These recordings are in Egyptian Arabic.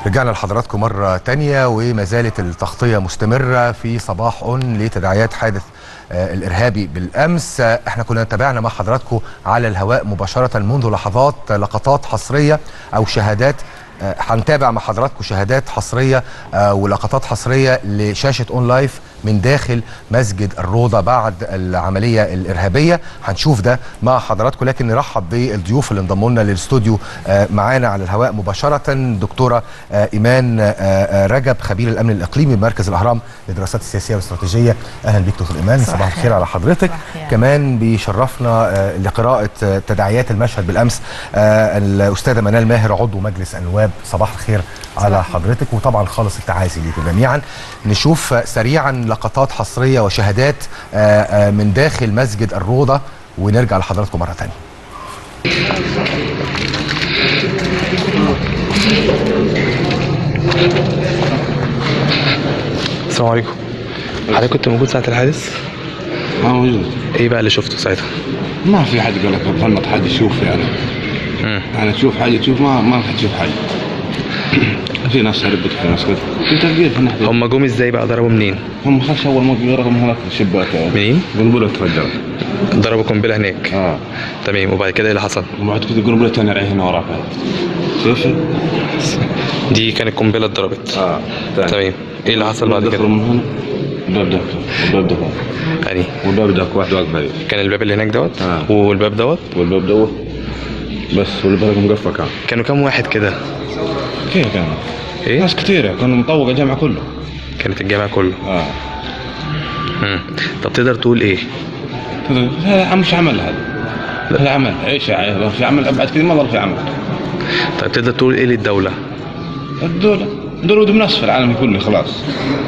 رجعنا لحضراتكم مرة تانية وما زالت التغطية مستمرة في صباح أون لتداعيات حادث آه، الإرهابي بالأمس آه، احنا كنا تابعنا مع حضراتكم على الهواء مباشرة منذ لحظات آه، لقطات حصرية أو شهادات آه، هنتابع مع حضراتكم شهادات حصرية آه، ولقطات حصرية لشاشة أون لايف من داخل مسجد الروضة بعد العملية الإرهابية هنشوف ده مع حضراتكم لكن نرحب بالضيوف اللي انضموا لنا للاستوديو آه، معانا على الهواء مباشرة دكتورة آه، إيمان آه، آه، رجب خبير الأمن الإقليمي بمركز الأهرام للدراسات السياسية والاستراتيجية أهلا بيك دكتور إيمان صباح صباح الخير على حضرتك صباح الخير. كمان بيشرفنا آه، لقراءة آه، تداعيات المشهد بالأمس آه، الأستاذة منال ماهر عضو مجلس النواب صباح الخير على حضرتك وطبعا خالص التعازي ليكم جميعا نشوف آه، سريعا لقطات حصرية وشهادات آه، آه، من داخل مسجد الروضة ونرجع لحضراتكم مرة تانية السلام عليكم حضرتك كنت موجود ساعة الحادث؟ ما موجود ايه بقى اللي شفته ساعتها؟ ما في حد قال لك فلنط حد يشوف يعني مم. يعني تشوف حاجه تشوف ما ما في حد يشوف حاجه في ناس هربت في ناس كده في تفقير في ناحيه هم جم ازاي بقى ضربوا منين؟ هم خش اول ما قرروا هناك الشباك منين؟ قنبله تفجرت ضربوا قنبلة هناك اه تمام وبعد كده ايه اللي حصل؟ وبعد كده قنبله ثانيه رايحه هنا وراك شوف دي كانت قنبلة اتضربت اه تمام ايه اللي حصل بعد دخلوا كده؟ من هنا الباب دك والباب دك يعني والباب دك واحد واقف بعيد كان الباب اللي هناك دوت آه. والباب دوت والباب دوت بس والباب مقفل كان كانوا كام واحد كده؟ كيف كان؟ ايه؟ ناس كثيره كانوا مطوق الجامع كله كانت الجامع كله اه مم. طب تقدر تقول ايه؟ هذا مش عمل هذا هذا عمل ايش يعني لو في عمل ابعد كذا ما ضل في عمل طيب تقدر تقول ايه للدولة؟ الدولة الدولة بدهم نصف العالم كله خلاص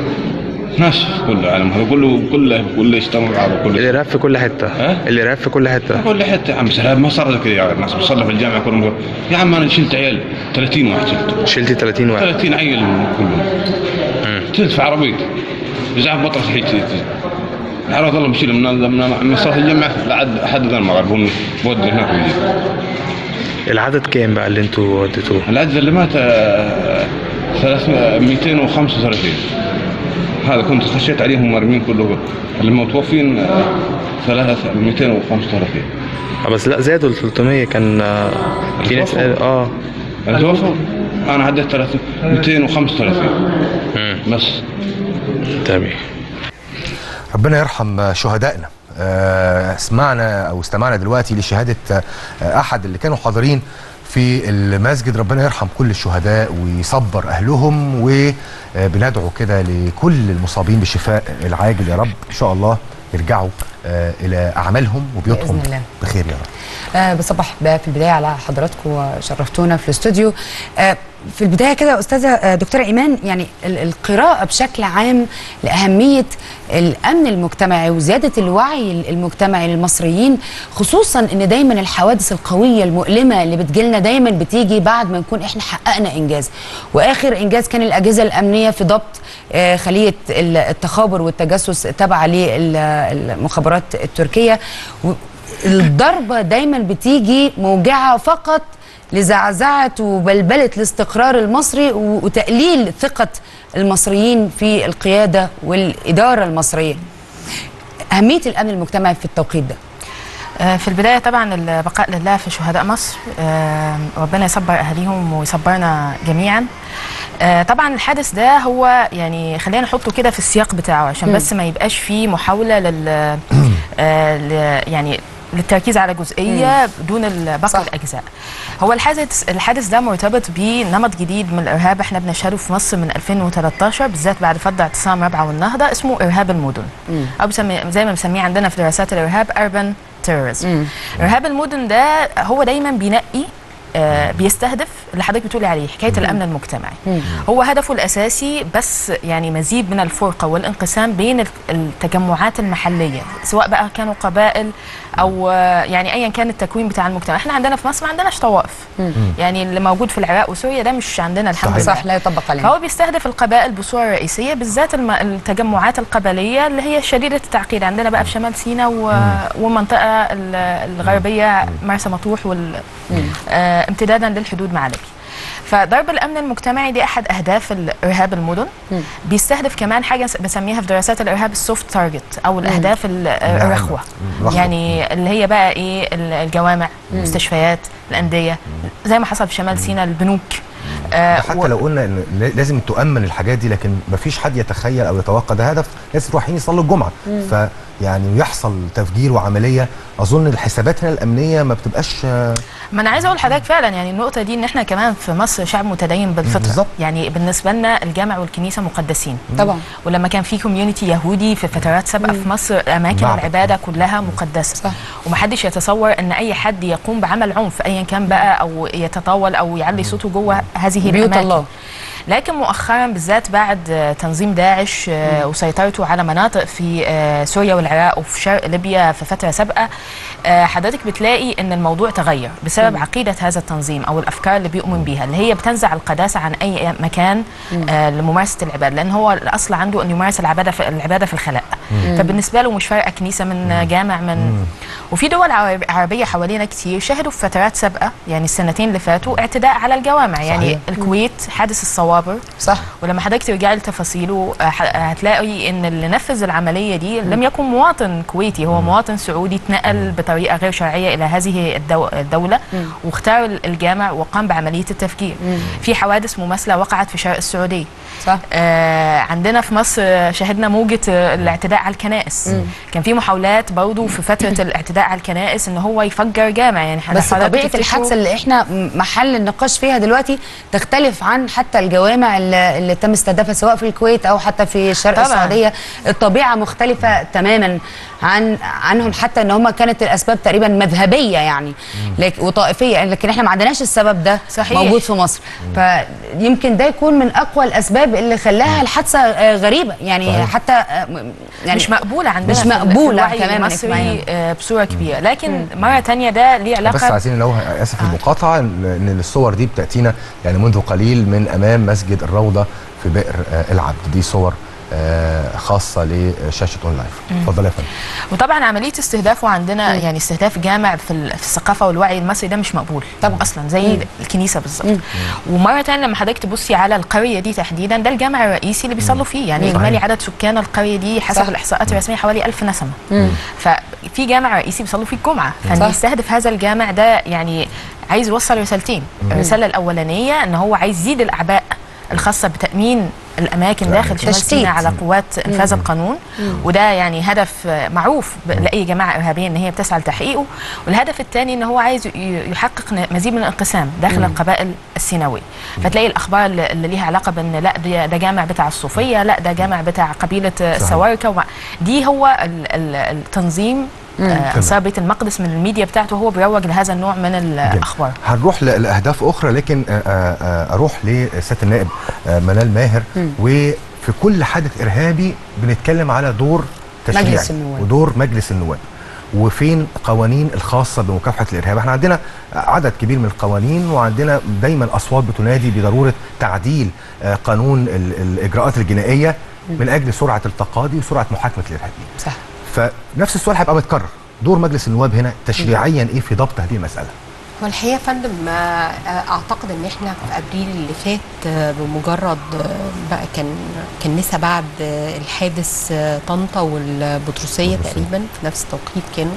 نصف كل العالم هذا كله كله كله يجتمع على كله الارهاب في كل حتة ها؟ الارهاب في كل حتة كل حتى يا عم سلام ما صار كذا يا الناس بتصلي في الجامعة كلهم يقول، يا عم انا شلت عيال 30 واحد شلت شلتي 30 واحد 30 عيل كلهم مم. تلف عربيتي يزعف بطرس حيت العرب والله بشيل من من من صلاة الجامعة لعد حد ذا المغرب هم بود هناك ويجي العدد كام بقى اللي انتوا وديتوه؟ العدد اللي مات آه، ثلاث 235 هذا كنت خشيت عليهم مرمين كله اللي متوفين آه، ثلاثة 235 اه بس لا زادوا ال 300 كان آه، في ناس توفوا؟ قال- اه اللي توفوا انا عديت 30 235 مم. بس تمام ربنا يرحم شهدائنا آه، سمعنا او استمعنا دلوقتي لشهاده آه، احد اللي كانوا حاضرين في المسجد ربنا يرحم كل الشهداء ويصبر اهلهم وبندعو كده لكل المصابين بالشفاء العاجل يا رب ان شاء الله يرجعوا آه، الى اعمالهم وبيوتهم بإذن الله. بخير يا رب آه بصبح بقى في البدايه على حضراتكم وشرفتونا في الاستوديو آه في البدايه كده استاذه آه دكتوره ايمان يعني ال- القراءه بشكل عام لاهميه الامن المجتمعي وزياده الوعي المجتمعي للمصريين خصوصا ان دايما الحوادث القويه المؤلمه اللي بتجيلنا دايما بتيجي بعد ما نكون احنا حققنا انجاز واخر انجاز كان الاجهزه الامنيه في ضبط آه خليه ال- التخابر والتجسس تابعه للمخابرات التركيه و- الضربة دايما بتيجي موجعة فقط لزعزعة وبلبلة الاستقرار المصري و- وتقليل ثقة المصريين في القيادة والإدارة المصرية أهمية الأمن المجتمعي في التوقيت ده آه، في البداية طبعا البقاء لله في شهداء مصر آه، ربنا يصبر أهاليهم ويصبرنا جميعا آه، طبعا الحادث ده هو يعني خلينا نحطه كده في السياق بتاعه عشان بس ما يبقاش فيه محاولة لل آه، ل- يعني للتركيز على جزئيه دون ال- باقي صح. الاجزاء. هو الحادث الحادث ده مرتبط بنمط جديد من الارهاب احنا بنشهده في مصر من 2013 بالذات بعد فض اعتصام رابعه والنهضه اسمه ارهاب المدن. او بسمي زي ما بنسميه عندنا في دراسات الارهاب urban terrorism. ارهاب المدن ده هو دايما بينقي آه، بيستهدف اللي حضرتك بتقولي عليه حكايه الامن المجتمعي هو هدفه الاساسي بس يعني مزيد من الفرقه والانقسام بين الت- التجمعات المحليه سواء بقى كانوا قبائل او آه، يعني ايا كان التكوين بتاع المجتمع احنا عندنا في مصر ما عندناش طوائف يعني اللي موجود في العراق وسوريا ده مش عندنا الحمد لله صح لا يطبق علينا فهو بيستهدف القبائل بصورة رئيسية بالذات الم- التجمعات القبلية اللي هي شديدة التعقيد عندنا بقى في شمال سيناء و... ومنطقة ال- الغربية مرسى مطروح وال... آه آه، امتدادا للحدود مع ليبيا فضرب الامن المجتمعي دي احد اهداف الارهاب المدن بيستهدف كمان حاجه س- بسميها في دراسات الارهاب السوفت تارجت او الاهداف ال- الرخوه الرخوة. يعني اللي هي بقى ايه ال- الجوامع المستشفيات الانديه زي ما حصل في شمال سيناء البنوك آه، ده حتى و- لو قلنا ان ل- لازم تؤمن الحاجات دي لكن مفيش حد يتخيل او يتوقع ده هدف ناس رايحين يصلوا الجمعه فيعني يحصل تفجير وعمليه اظن الحسابات هنا الامنيه ما بتبقاش آه، ما انا عايزه اقول لحضرتك فعلا يعني النقطه دي ان احنا كمان في مصر شعب متدين بالفطره بالظبط. يعني بالنسبه لنا الجامع والكنيسه مقدسين طبعا ولما كان في كوميونتي يهودي في فترات سابقه في مصر اماكن معبد. العباده كلها مقدسه صح. ومحدش يتصور ان اي حد يقوم بعمل عنف ايا كان بقى او يتطاول او يعلي صوته جوه هذه بيوت الاماكن الله. لكن مؤخرا بالذات بعد آه، تنظيم داعش آه، وسيطرته على مناطق في آه، سوريا والعراق وفي شرق ليبيا في فتره سابقه آه، حضرتك بتلاقي ان الموضوع تغير بسبب عقيده هذا التنظيم او الافكار اللي بيؤمن بيها اللي هي بتنزع القداسه عن اي مكان آه، لممارسه العباده لان هو الاصل عنده ان يمارس العباده في العباده في الخلاء فبالنسبه له مش فارقه كنيسه من جامع من وفي دول عرب- عربيه حوالينا كتير شهدوا في فترات سابقه يعني السنتين اللي فاتوا اعتداء على الجوامع يعني صحيح. الكويت حادث الصوابر صح ولما حضرتك ترجعي لتفاصيله آه، ح- هتلاقي ان اللي نفذ العمليه دي لم يكن مواطن كويتي هو مواطن سعودي اتنقل بطريقه غير شرعيه الى هذه الدو- الدوله واختار الجامع وقام بعمليه التفجير في حوادث مماثله وقعت في شرق السعوديه صح آه عندنا في مصر آه، شهدنا موجة آه، الاعتداء على الكنائس كان في محاولات برضو في فترة الاعتداء على الكنائس ان هو يفجر جامع يعني إحنا بس حضرتك طبيعه تفتكروا- الحادثه اللي احنا م- محل النقاش فيها دلوقتي تختلف عن حتى الجوامع اللي, اللي تم استهدافها سواء في الكويت او حتى في الشرق طبعاً. السعوديه الطبيعه مختلفه تماما عن عنهم حتى ان هم كانت الاسباب تقريبا مذهبيه يعني لكن وطائفيه يعني لكن احنا ما عندناش السبب ده صحيح. موجود في مصر فيمكن ده يكون من اقوى الاسباب اللي خلاها الحادثه آه، غريبه يعني صحيح. حتى آه، م- يعني مش مقبولة عندنا مش في ال- مقبولة في الوعي تماماً المصري اجتماعياً. آه، بصورة كبيرة لكن مرة تانية ده ليه بس علاقة عايزين لو اسف المقاطعه ان إن الصور دي بتاتينا يعني منذ قليل من امام مسجد الروضه في بئر آه، العبد دي صور آه، خاصه لشاشه اون لايف اتفضل يا فندم وطبعا عمليه استهدافه عندنا يعني استهداف جامع في, ال- في الثقافه والوعي المصري ده مش مقبول طبعا. اصلا زي الكنيسه بالظبط ومره ثانيه لما حضرتك تبصي على القريه دي تحديدا ده الجامع الرئيسي اللي بيصلوا فيه يعني صحيح. اجمالي عدد سكان القريه دي حسب صح. الاحصاءات الرسميه حوالي 1000 نسمه ففي جامع رئيسي بيصلوا فيه الجمعه صح. فان يستهدف هذا الجامع ده يعني عايز يوصل رسالتين الرساله الاولانيه ان هو عايز يزيد الاعباء الخاصه بتامين الاماكن داخل شمال تشتيت. سيناء على قوات انفاذ القانون وده يعني هدف آه، معروف ب- لاي جماعه ارهابيه ان هي بتسعى لتحقيقه والهدف الثاني ان هو عايز ي- يحقق ن- مزيد من الانقسام داخل القبائل السيناويه فتلاقي الاخبار اللي اللي ليها علاقه بان لا ده ده جامع بتاع الصوفيه لا ده جامع بتاع قبيله آه، السواركه ومع- دي هو ال- ال- التنظيم آه، انصار بيت المقدس من الميديا بتاعته هو بيروج لهذا النوع من الاخبار هنروح ل- لاهداف اخرى لكن آه، آه، آه، اروح لسياده النائب آه، منال ماهر وفي كل حدث ارهابي بنتكلم على دور تشريعي مجلس النواب. ودور مجلس النواب وفين قوانين الخاصه بمكافحه الارهاب احنا عندنا عدد كبير من القوانين وعندنا دايما اصوات بتنادي بضروره تعديل آه، قانون ال- الاجراءات الجنائيه من اجل سرعه التقاضي وسرعه محاكمه الارهابيين صح فنفس السؤال هيبقى متكرر دور مجلس النواب هنا تشريعيا ايه في ضبط هذه المساله هو الحقيقه يا فندم آه، اعتقد ان احنا في ابريل اللي فات آه، بمجرد آه، بقى كان كان لسه بعد آه، الحادث آه، طنطا والبطرسيه تقريبا في نفس التوقيت كانوا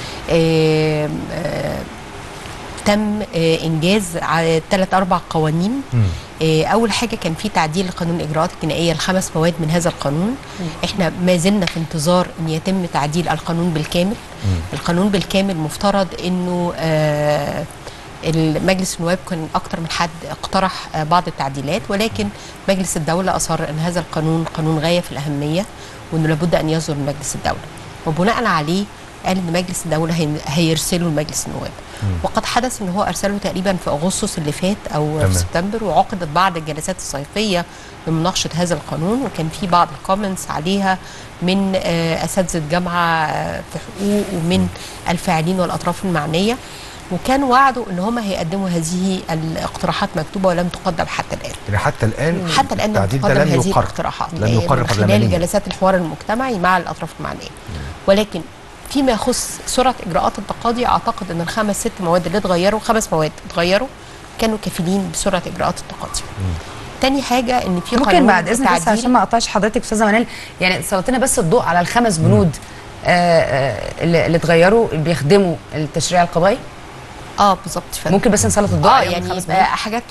آه، آه، تم آه، انجاز ثلاث اربع قوانين آه، اول حاجه كان في تعديل لقانون الاجراءات الجنائيه الخمس مواد من هذا القانون احنا ما زلنا في انتظار ان يتم تعديل القانون بالكامل القانون بالكامل مفترض انه آه، المجلس النواب كان اكتر من حد اقترح آه، بعض التعديلات ولكن مجلس الدوله اصر ان هذا القانون قانون غايه في الاهميه وانه لابد ان يصدر من مجلس الدوله وبناء عليه قال ان مجلس الدوله هي- هيرسله لمجلس النواب وقد حدث ان هو ارسله تقريبا في اغسطس اللي فات او تمام. في سبتمبر وعقدت بعض الجلسات الصيفيه لمناقشه هذا القانون وكان في بعض الكومنتس عليها من آه، اساتذه جامعه آه، في حقوق ومن الفاعلين والاطراف المعنيه وكان وعدوا ان هم هيقدموا هذه الاقتراحات مكتوبه ولم تقدم حتى الان يعني حتى الان حتى الان لم التعديل ده تقدم لم هذه يقر الاقتراحات لم يقر من خلال برلمانيا جلسات الحوار المجتمعي مع الاطراف المعنيه ولكن فيما يخص سرعه اجراءات التقاضي اعتقد ان الخمس ست مواد اللي اتغيروا خمس مواد اتغيروا كانوا كفيلين بسرعه اجراءات التقاضي تاني حاجه ان في ممكن قانون بعد اذنك بس تعديل- عشان ما اقطعش حضرتك استاذه منال يعني سلطنا بس الضوء على الخمس بنود آه، آه، اللي اللي اتغيروا بيخدموا التشريع القضائي اه بالظبط فندم. ممكن بس نسلط الضوء اه عليهم يعني الخمس آه، بنود حاجات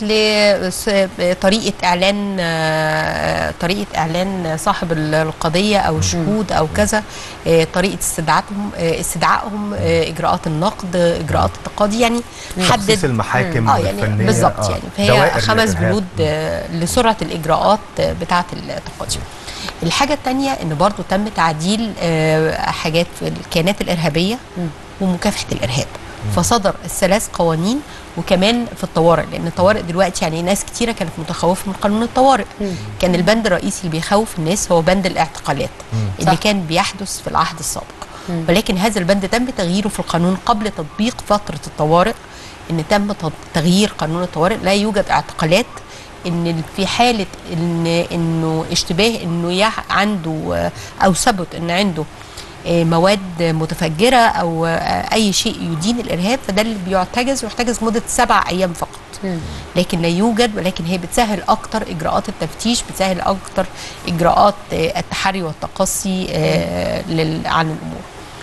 لطريقه اعلان آه، طريقه اعلان صاحب ال- القضيه او الشهود او كذا آه، طريقه استدعائهم آه، استدعائهم آه، اجراءات النقد اجراءات التقاضي يعني تخصيص حدد المحاكم اه يعني الفنية، بالظبط آه، يعني فهي دوائر خمس للإرهاب. بنود آه، لسرعه الاجراءات آه، بتاعه التقاضي الحاجه الثانيه ان برضو تم تعديل آه، حاجات في الكيانات الارهابيه ومكافحه الارهاب فصدر الثلاث قوانين وكمان في الطوارئ لان الطوارئ دلوقتي يعني ناس كتيره كانت متخوفه من قانون الطوارئ كان البند الرئيسي اللي بيخوف الناس هو بند الاعتقالات اللي صح. كان بيحدث في العهد السابق ولكن هذا البند تم تغييره في القانون قبل تطبيق فتره الطوارئ ان تم تط- تغيير قانون الطوارئ لا يوجد اعتقالات ان في حاله ان انه اشتباه انه يح- عنده آه، او ثبت ان عنده آه، مواد متفجره او آه، اي شيء يدين الارهاب فده اللي بيعتجز ويحتجز مده سبع ايام فقط لكن لا يوجد ولكن هي بتسهل اكتر اجراءات التفتيش بتسهل اكتر اجراءات آه، التحري والتقصي آه، لل- عن الامور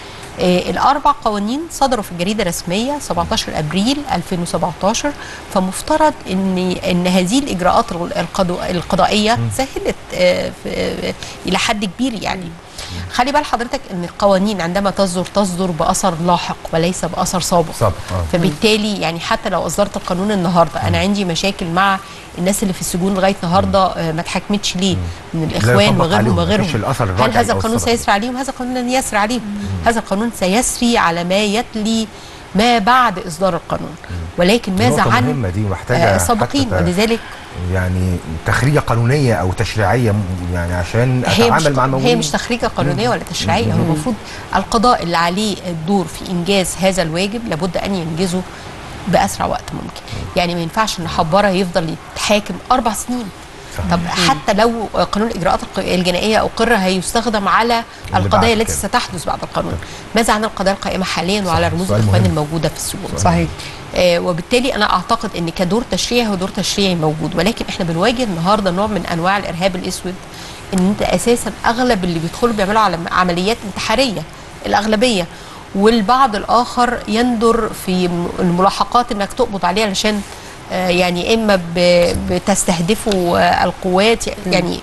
آه، الاربع قوانين صدروا في الجريده الرسميه 17 ابريل 2017 فمفترض ان ان هذه الاجراءات القضو- القضائيه سهلت آه، في- آه، الى حد كبير يعني خلي بال حضرتك ان القوانين عندما تصدر تصدر باثر لاحق وليس باثر سابق سابق، آه. فبالتالي يعني حتى لو اصدرت القانون النهارده انا عندي مشاكل مع الناس اللي في السجون لغايه النهارده آه، ما اتحكمتش ليه من الاخوان يطبق وغيرهم عليهم، وغيرهم مفيش الأثر هل الراجعي هذا أو القانون السبق. سيسري عليهم هذا القانون لن يسري عليهم هذا القانون سيسري على ما يتلي ما بعد اصدار القانون ولكن ماذا نقطة عن مهمة دي محتاجة آه، السابقين حتى ولذلك يعني تخريجة قانونية أو تشريعية م- يعني عشان هي مش أتعامل مع الموضوع هي مش تخريجه قانونيه ولا تشريعيه هو المفروض القضاء اللي عليه الدور في انجاز هذا الواجب لابد ان ينجزه باسرع وقت ممكن يعني ما ينفعش ان حباره يفضل يتحاكم اربع سنين صح. طب حتى لو قانون الاجراءات الق- الجنائيه اقر هيستخدم على بعد القضايا التي كده. ستحدث بعد القانون ماذا عن القضايا القائمه حاليا وعلى رموز سؤال الاخوان مهم. الموجوده في السجون صحيح آه، وبالتالي انا اعتقد ان كدور تشريعي هو دور تشريعي موجود ولكن احنا بنواجه النهارده نوع من انواع الارهاب الاسود ان انت اساسا اغلب اللي بيدخلوا بيعملوا على عمليات انتحاريه الاغلبيه والبعض الاخر يندر في م- الملاحقات انك تقبض عليه علشان آه، يعني اما ب- بتستهدفوا آه، القوات يعني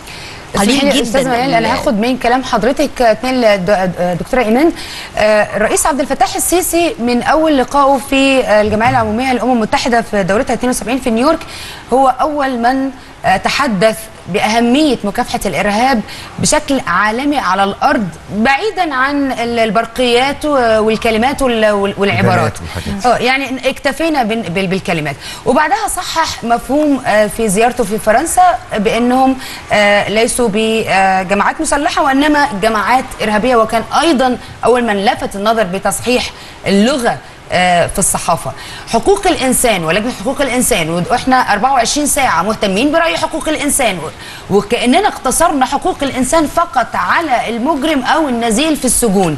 قليل اسمحي لي جدا استاذ منال ال- انا هاخد من كلام حضرتك اتنين للدكتوره ايمان آه، الرئيس عبد الفتاح السيسي من اول لقائه في آه، الجمعيه العموميه للامم المتحده في دورتها 72 في نيويورك هو اول من آه، تحدث باهميه مكافحه الارهاب بشكل عالمي على الارض بعيدا عن ال- البرقيات و- والكلمات وال- وال- والعبارات والحاجات. اه يعني اكتفينا بال- بال- بالكلمات وبعدها صحح مفهوم آه، في زيارته في فرنسا بانهم آه، ليسوا بجماعات مسلحه وانما جماعات ارهابيه وكان ايضا اول من لفت النظر بتصحيح اللغه آه، في الصحافه حقوق الانسان ولجنه حقوق الانسان واحنا 24 ساعه مهتمين براي حقوق الانسان و- وكاننا اقتصرنا حقوق الانسان فقط على المجرم او النزيل في السجون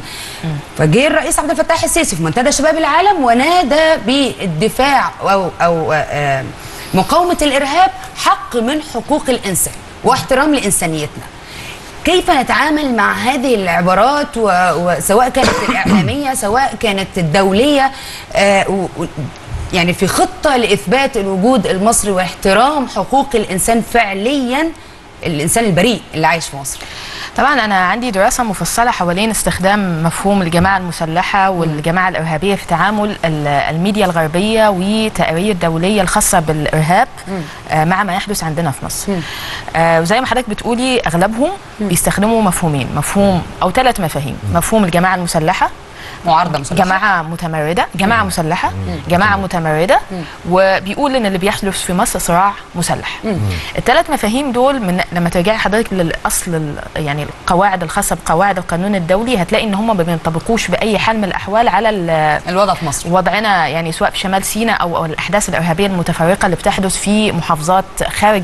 فجه الرئيس عبد الفتاح السيسي في منتدى شباب العالم ونادى بالدفاع او او آه، مقاومه الارهاب حق من حقوق الانسان واحترام لانسانيتنا كيف نتعامل مع هذه العبارات و- وسواء كانت الإعلامية سواء كانت الدولية آه، و- و- يعني في خطة لإثبات الوجود المصري واحترام حقوق الإنسان فعليا الإنسان البريء اللي عايش في مصر طبعا انا عندي دراسه مفصله حوالين استخدام مفهوم الجماعه المسلحه والجماعه الارهابيه في تعامل ال- الميديا الغربيه والتقارير الدوليه الخاصه بالارهاب آه، مع ما يحدث عندنا في مصر آه، وزي ما حضرتك بتقولي اغلبهم بيستخدموا مفهومين مفهوم او ثلاث مفاهيم مفهوم الجماعه المسلحه معارضة مسلحة جماعة متمردة جماعة مسلحة جماعة متمردة وبيقول ان اللي بيحدث في مصر صراع مسلح الثلاث مفاهيم دول من لما ترجعي حضرتك للاصل ال- يعني القواعد الخاصة بقواعد القانون الدولي هتلاقي ان هم ما بينطبقوش باي حال من الاحوال على ال- الوضع في مصر وضعنا يعني سواء في شمال سيناء او أو الاحداث الارهابيه المتفرقه اللي بتحدث في محافظات خارج سيناء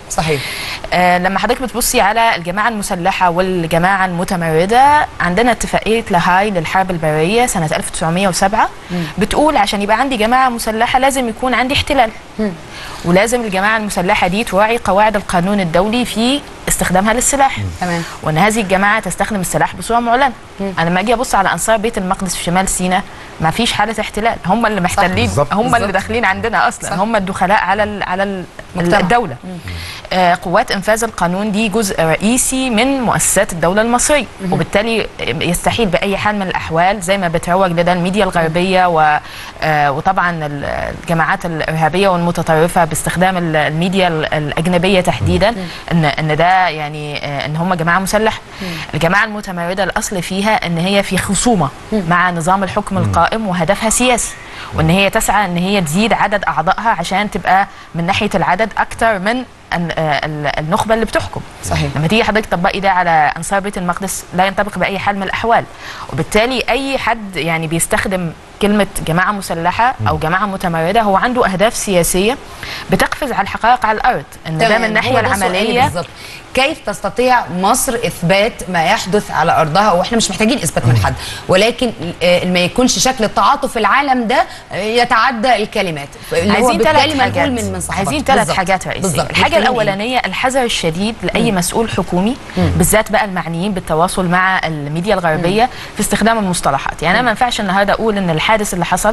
صحيح آه، لما حضرتك بتبصي على الجماعة المسلحة والجماعة المتمردة عندنا اتفاقية لاهاي للحرب البرية سنة 1907 بتقول عشان يبقى عندي جماعة مسلحة لازم يكون عندي احتلال ولازم الجماعة المسلحة دي تراعي قواعد القانون الدولي في استخدامها للسلاح تمام. وان هذه الجماعه تستخدم السلاح بصوره معلنه انا لما اجي ابص على انصار بيت المقدس في شمال سيناء ما فيش حاله احتلال هم اللي محتلين بالظبط. هم اللي بالظبط. داخلين عندنا اصلا صح. هم الدخلاء على ال على ال مجتمع. الدوله آه قوات انفاذ القانون دي جزء رئيسي من مؤسسات الدوله المصريه وبالتالي يستحيل باي حال من الاحوال زي ما بتروج لدى الميديا الغربيه و آه وطبعا ال- الجماعات الارهابيه والمتطرفه باستخدام ال- الميديا ال- الاجنبيه تحديدا ان ان ده يعني آه ان هم جماعه مسلحه الجماعه المتمرده الاصل فيها ان هي في خصومه مع نظام الحكم القائم وهدفها سياسي وان هي تسعى ان هي تزيد عدد اعضائها عشان تبقى من ناحيه العدد اكتر من ال- ال- النخبه اللي بتحكم صحيح. لما تيجي حضرتك تطبقي ده على انصار بيت المقدس لا ينطبق باي حال من الاحوال وبالتالي اي حد يعني بيستخدم كلمه جماعه مسلحه او جماعه متمرده هو عنده اهداف سياسيه بتقفز على الحقائق على الارض ان ده تمام. من الناحيه هو ده سؤالي العمليه بالظبط كيف تستطيع مصر اثبات ما يحدث على ارضها واحنا مش محتاجين اثبات من حد ولكن آه، ما يكونش شكل التعاطف في العالم ده آه، يتعدى الكلمات اللي هو عايزين ثلاث بالتالي ما حاجات نقول من من صحبات. عايزين ثلاث بالظبط. حاجات رئيسيه بالظبط. الحاجه محتاجين إيه؟ الاولانيه الحذر الشديد لاي مسؤول حكومي بالذات بقى المعنيين بالتواصل مع الميديا الغربيه في استخدام المصطلحات يعني انا ما ينفعش النهارده اقول ان الحادث اللي حصل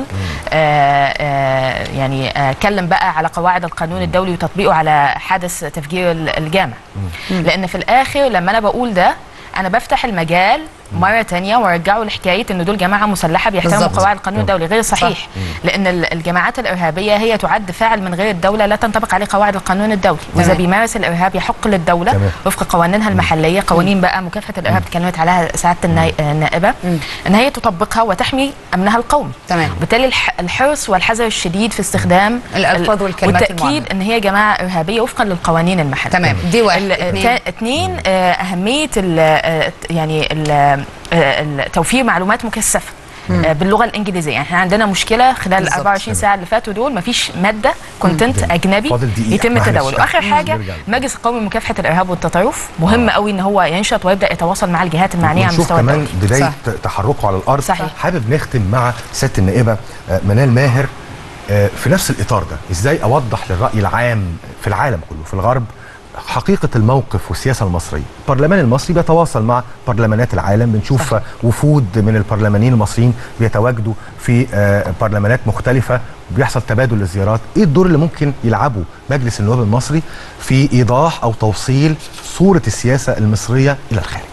آه آه يعني آه، اتكلم بقى على قواعد القانون الدولي وتطبيقه على حادث تفجير ال- الجامع لان في الاخر لما انا بقول ده انا بفتح المجال مره تانية وارجعه لحكايه ان دول جماعه مسلحه بيحترموا بالظبط. قواعد القانون الدولي غير صحيح لان ال- الجماعات الارهابيه هي تعد فاعل من غير الدوله لا تنطبق عليه قواعد القانون الدولي واذا تمام. بيمارس الارهاب يحق للدوله تمام. وفق قوانينها المحليه قوانين بقى مكافحه الارهاب اللي اتكلمت عليها سعاده الناي- النائبه ان هي تطبقها وتحمي امنها القومي تمام. وبالتالي الح- الحرص والحذر الشديد في استخدام الألفاظ ال- والكلمات والتاكيد المعينة. ان هي جماعه ارهابيه وفقا للقوانين المحليه تمام. دي واحد. ال- اتنين. تا- اتنين آه، اهميه ال- آه، يعني ال- آه، ال- توفير معلومات مكثفه آه، باللغه الانجليزيه يعني احنا عندنا مشكله خلال ال بالظبط. 24 ساعه اللي فاتوا دول مفيش ماده كونتنت اجنبي فاضل دقيقة. يتم معلش. تداوله واخر حاجه نرجع له. المجلس القومي لمكافحه الارهاب والتطرف مهم قوي ان هو ينشط ويبدا يتواصل مع الجهات المعنيه على ونشوف المستوى كمان الدولي بدايه صح. ت- تحركه على الارض صحيح. حابب نختم مع سياده النائبه آه، منال ماهر آه، في نفس الاطار ده ازاي اوضح للراي العام في العالم كله في الغرب حقيقة الموقف والسياسة المصرية البرلمان المصري بيتواصل مع برلمانات العالم بنشوف صح. وفود من البرلمانيين المصريين بيتواجدوا في آه، برلمانات مختلفة بيحصل تبادل للزيارات ايه الدور اللي ممكن يلعبه مجلس النواب المصري في ايضاح او توصيل صورة السياسة المصرية الى الخارج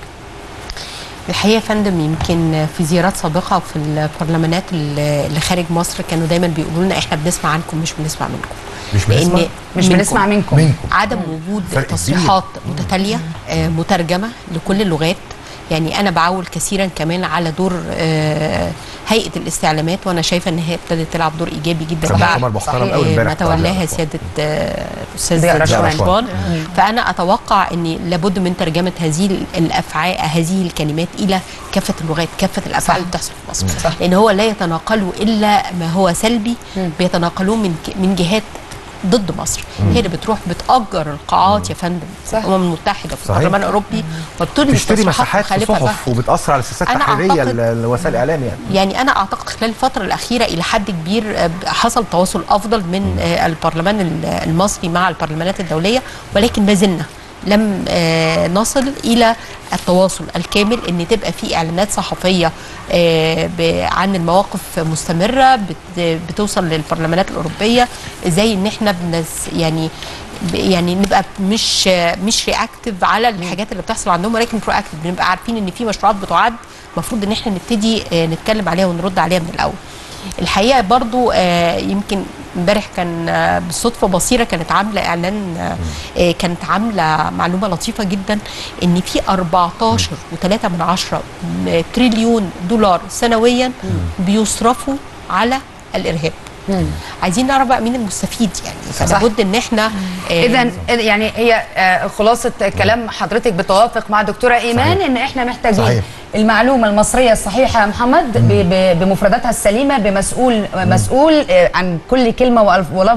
الحقيقه يا فندم يمكن في زيارات سابقه في البرلمانات اللي اللي خارج مصر كانوا دايما بيقولوا لنا احنا بنسمع عنكم مش بنسمع منكم مش بنسمع؟ مش منكم. بنسمع منكم منكم عدم وجود فرق كبير. تصريحات متتاليه آه، مترجمه لكل اللغات يعني انا بعول كثيرا كمان على دور آه، هيئه الاستعلامات وانا شايفه ان هي ابتدت تلعب دور ايجابي جدا كان بعد مؤتمر محترم صحيح. قوي آه، امبارح ما بتاع تولاها الأطفال. سياده آه، الاستاذ ضياء ضياء رشوان. رشوان فانا اتوقع ان لابد من ترجمه هذه الافعال هذه الكلمات الى كافه اللغات كافه الافعال اللي بتحصل في مصر صح. لان هو لا يتناقله الا ما هو سلبي بيتناقلوه من ك- من جهات ضد مصر هي اللي بتروح بتأجر القاعات يا فندم في صح. الأمم المتحدة في صحيح. البرلمان الأوروبي وبتدرج تشتري تصريحات مساحات في مخالفة صحف بقى. وبتاثر على السياسات أنا التحريريه أعتقد- ل- لوسائل الاعلام يعني يعني انا اعتقد خلال الفتره الاخيره الى حد كبير آه، حصل تواصل افضل من آه، البرلمان ال- المصري مع البرلمانات الدوليه ولكن ما زلنا لم آه، نصل الى التواصل الكامل ان تبقى في اعلانات صحفيه آه، ب- عن المواقف مستمره بت- بتوصل للبرلمانات الاوروبيه زي ان احنا بنس يعني ب- يعني نبقى مش آه، مش رياكتيف على الحاجات اللي بتحصل عندهم ولكن برو اكتيف بنبقى عارفين ان في مشروعات بتعد المفروض ان احنا نبتدي آه، نتكلم عليها ونرد عليها من الاول الحقيقه برضو آه، يمكن امبارح كان آه، بالصدفه بصيره كانت عامله اعلان آه، آه، كانت عامله معلومه لطيفه جدا ان في 14 و3 من عشرة م- تريليون دولار سنويا بيصرفوا على الارهاب عايزين نعرف بقى مين المستفيد يعني فلا بد ان احنا آه، اذا يعني هي آه، خلاصه كلام حضرتك بتوافق مع دكتوره ايمان صحيح. ان احنا محتاجين صحيح. المعلومه المصريه الصحيحه يا محمد ب- ب- بمفرداتها السليمه بمسؤول مسؤول آه، عن كل كلمه وألف- ولفظ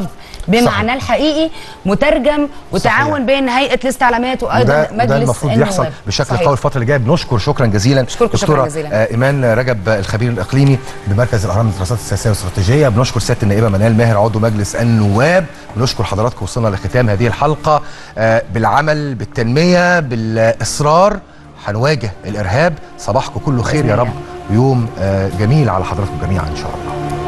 بمعناه الحقيقي مترجم وتعاون صحيح. بين هيئه الاستعلامات وايضا وده, مجلس وده المفروض النواب. يحصل بشكل صحيح. قوي الفتره اللي جايه بنشكر شكرا جزيلا بشكركم شكراً دكتورة، جزيلاً. آه ايمان رجب الخبير الاقليمي بمركز الاهرام للدراسات السياسيه والاستراتيجيه بنشكر سياده النائبه منال ماهر عضو مجلس النواب بنشكر حضراتكم وصلنا لختام هذه الحلقه آه بالعمل بالتنميه بالاصرار هنواجه الارهاب صباحكم كله خير بإذن يا الله. رب ويوم آه جميل على حضراتكم جميعا ان شاء الله